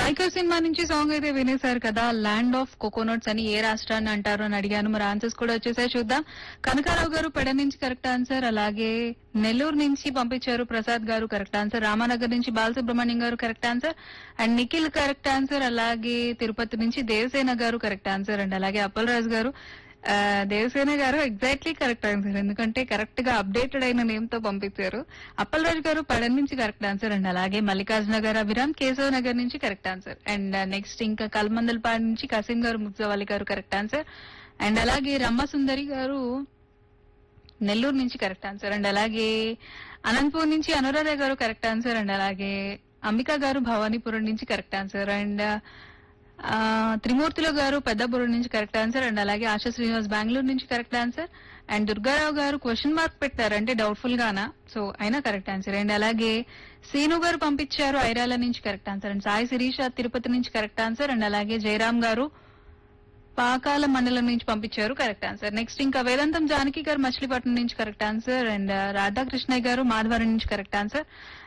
psycho cinema నుంచి song అయితే వినేశారు కదా ల్యాండ్ ఆఫ్ కోకోనట్స్ అని ఏ రాష్ట్రాన్ని అంటారు అని అడిగాను మరి ఆన్సర్స్ కూడా వచ్చేసాయి చూద్దాం కనకారావు గారు పెడ నుంచి కరెక్ట్ ఆన్సర్ అలాగే నెల్లూరు నుంచి పంపించారు ప్రసాద్ గారు కరెక్ట్ ఆన్సర్ రామానగర్ నుంచి బాలసుబ్రహ్మణ్యం గారు correct answer and Nikhil correct answer అలాగే తిరుపతి నుంచి దేవసేన గారు కరెక్ట్ ఆన్సర్ అండ్ అలాగే అప్పలరాజు గారు ఆ, దేవసేన గారు ఎగ్జాక్ట్లీ కరెక్ట్ ఆన్సర్ ఎందుకంటే కరెక్ట్ గా అప్డేటెడ్ అయిన నేమ్ తో పంపించారు అప్పలరాజు గారు పడన్ నుంచి కరెక్ట్ ఆన్సర్ అండ్ అలాగే మల్లికార్జున గారు అభిరామ్ కేశవ్ నగర్ నుంచి కరెక్ట్ ఆన్సర్ అండ్ నెక్స్ట్ ఇంకా కల్మందల్పాడు నుంచి కసీం గారు ముగ్జవాలి గారు కరెక్ట్ ఆన్సర్ అండ్ అలాగే రమ్మసుందరి గారు నెల్లూరు నుంచి కరెక్ట్ ఆన్సర్ అండ్ అలాగే అనంతపూర్ నుంచి అనురాధ గారు కరెక్ట్ ఆన్సర్ అండ్ అలాగే అంబిక గారు భవానీపురం నుంచి కరెక్ట్ ఆన్సర్ అండ్ ఆ, త్రిమూర్తులు గారు పెద్దపురం నుంచి కరెక్ట్ ఆన్సర్ అండ్ అలాగే ఆశా శ్రీనివాస్ బెంగళూరు నుంచి కరెక్ట్ ఆన్సర్ అండ్ దుర్గారావు గారు క్వశ్చన్ మార్క్ పెట్టారు అంటే డౌట్ఫుల్ గానా సో అయినా కరెక్ట్ ఆన్సర్ అండ్ అలాగే సీను గారు పంపించారు ఐరాల నుంచి correct answer and Sai Sirisha Tirupati నుంచి కరెక్ట్ ఆన్సర్ అండ్ అలాగే జయరామ్ గారు పాకాల మండలం నుంచి పంపించారు కరెక్ట్ ఆన్సర్ నెక్స్ట్ ఇంకా వేదాంతం జానకి గారు మచిలీపట్నం నుంచి కరెక్ట్ ఆన్సర్ అండ్ రాధాకృష్ణయ్య గారు మాధవరం నుంచి కరెక్ట్ ఆన్సర్